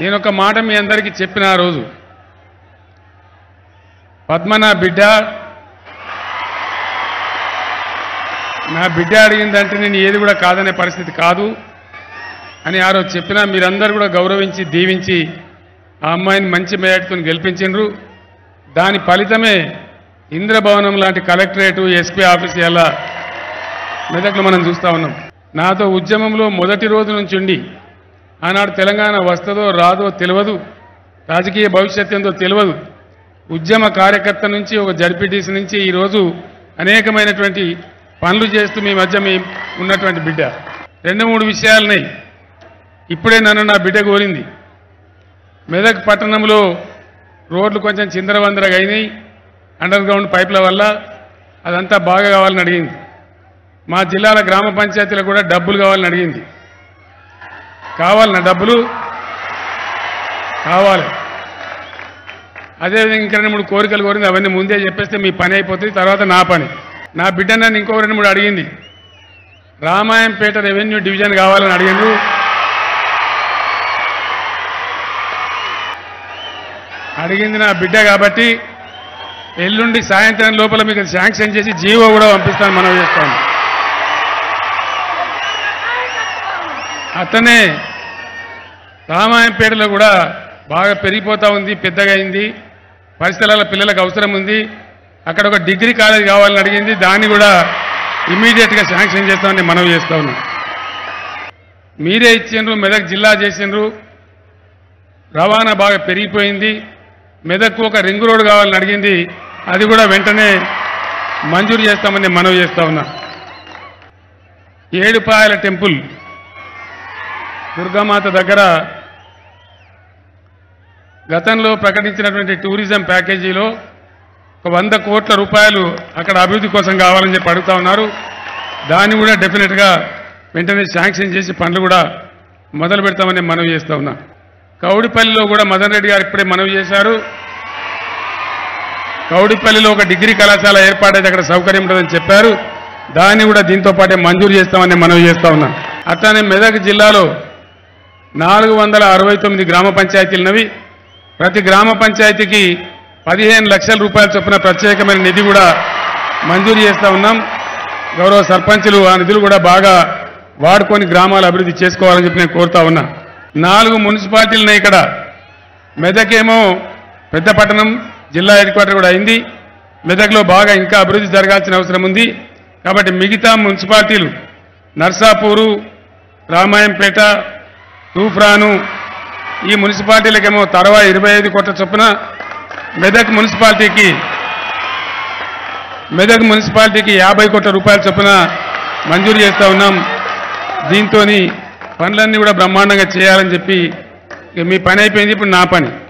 నేను ఒక మాట మీ అందరికీ చెప్పిన ఆ రోజు పద్మ నా బిడ్డ నా బిడ్డ అడిగిందంటే నేను ఏది కూడా కాదనే పరిస్థితి కాదు అని ఆ రోజు చెప్పినా మీరందరూ కూడా గౌరవించి దీవించి ఆ అమ్మాయిని మంచి మేయటుతో గెలిపించిండ్రు దాని ఫలితమే ఇంద్రభవనం లాంటి కలెక్టరేటు ఎస్పీ ఆఫీస్ ఎలా మెదక్లో మనం చూస్తా ఉన్నాం నాతో ఉద్యమంలో మొదటి రోజు నుంచి ఉండి ఆనాడు తెలంగాణ వస్తుందో రాదో తెలియదు రాజకీయ భవిష్యత్తు ఏందో తెలియదు ఉద్యమ కార్యకర్త నుంచి ఒక జడ్పీటీసీ నుంచి ఈరోజు అనేకమైనటువంటి పనులు చేస్తూ మీ మధ్య మీ ఉన్నటువంటి బిడ్డ రెండు మూడు విషయాలున్నాయి ఇప్పుడే నన్ను నా బిడ్డ కోరింది మెదక్ పట్టణంలో రోడ్లు కొంచెం చిందరవందరగా అయినాయి అండర్ గ్రౌండ్ పైప్ల వల్ల అదంతా బాగా కావాలని అడిగింది మా జిల్లాల గ్రామ పంచాయతీలకు కూడా డబ్బులు కావాలని అడిగింది కావాలన్నా డబ్బులు కావాలి అదేవిధంగా ఇంకా రెండు మూడు కోరికలు కోరింది అవన్నీ ముందే చెప్పేస్తే మీ పని అయిపోతుంది తర్వాత నా పని నా బిడ్డ నన్ను ఇంకో రెండు మూడు అడిగింది రామాయంపేట రెవెన్యూ డివిజన్ కావాలని అడిగిండ్రు అడిగింది నా బిడ్డ కాబట్టి ఎల్లుండి సాయంత్రం లోపల మీకు శాంక్షన్ చేసి జీవో కూడా పంపిస్తాను మనం చేస్తాను అతనే రామాయంపేటలో కూడా బాగా పెరిగిపోతా ఉంది పెద్దగా అయింది పరిసరాల పిల్లలకు అవసరం ఉంది అక్కడ ఒక డిగ్రీ కాలేజ్ కావాలని అడిగింది దాన్ని కూడా ఇమీడియట్గా శాంక్షన్ చేస్తామని మనవి చేస్తా ఉన్నాం మీరే ఇచ్చిండ్రు మెదక్ జిల్లా చేసిండ్రు రవాణా బాగా పెరిగిపోయింది మెదక్కు ఒక రింగ్ రోడ్ కావాలని అడిగింది అది కూడా వెంటనే మంజూరు చేస్తామని మనవి చేస్తా ఉన్నా ఏడుపాయల టెంపుల్ దుర్గామాత దగ్గర గతంలో ప్రకటించినటువంటి టూరిజం ప్యాకేజీలో ఒక వంద కోట్ల రూపాయలు అక్కడ అభివృద్ధి కోసం కావాలని చెప్పి అడుగుతా ఉన్నారు దాన్ని కూడా డెఫినెట్గా వెంటనే శాంక్షన్ చేసి పనులు కూడా మొదలు పెడతామని మనవి చేస్తా ఉన్నా కౌడిపల్లిలో కూడా మదన్ రెడ్డి గారు ఇప్పుడే మనవి చేశారు కౌడిపల్లిలో ఒక డిగ్రీ కళాశాల ఏర్పాటైతే అక్కడ సౌకర్యం ఉంటుందని చెప్పారు దాన్ని కూడా దీంతో పాటే మంజూరు చేస్తామని మనవి చేస్తా ఉన్నా అట్లానే మెదక్ జిల్లాలో నాలుగు వందల అరవై తొమ్మిది గ్రామ పంచాయతీలున్నవి ప్రతి గ్రామ పంచాయతీకి పదిహేను లక్షల రూపాయల చొప్పున ప్రత్యేకమైన నిధి కూడా మంజూరు చేస్తా ఉన్నాం గౌరవ సర్పంచులు ఆ నిధులు కూడా బాగా వాడుకొని గ్రామాలు అభివృద్ధి చేసుకోవాలని చెప్పి నేను కోరుతా ఉన్నా నాలుగు మున్సిపాలిటీలు ఉన్నాయి ఇక్కడ మెదకేమో పెద్ద పట్టణం జిల్లా హెడ్ క్వార్టర్ కూడా అయింది మెదక్లో బాగా ఇంకా అభివృద్ధి జరగాల్సిన అవసరం ఉంది కాబట్టి మిగతా మున్సిపాలిటీలు నర్సాపూరు రామాయంపేట తూఫ్రాను ఈ మున్సిపాలిటీలకేమో తరవా ఇరవై ఐదు కోట్ల చొప్పున మెదక్ మున్సిపాలిటీకి మెదక్ మున్సిపాలిటీకి యాభై కోట్ల రూపాయల చొప్పున మంజూరు చేస్తా ఉన్నాం దీంతో పనులన్నీ కూడా బ్రహ్మాండంగా చేయాలని చెప్పి ఇక మీ పని అయిపోయింది ఇప్పుడు నా పని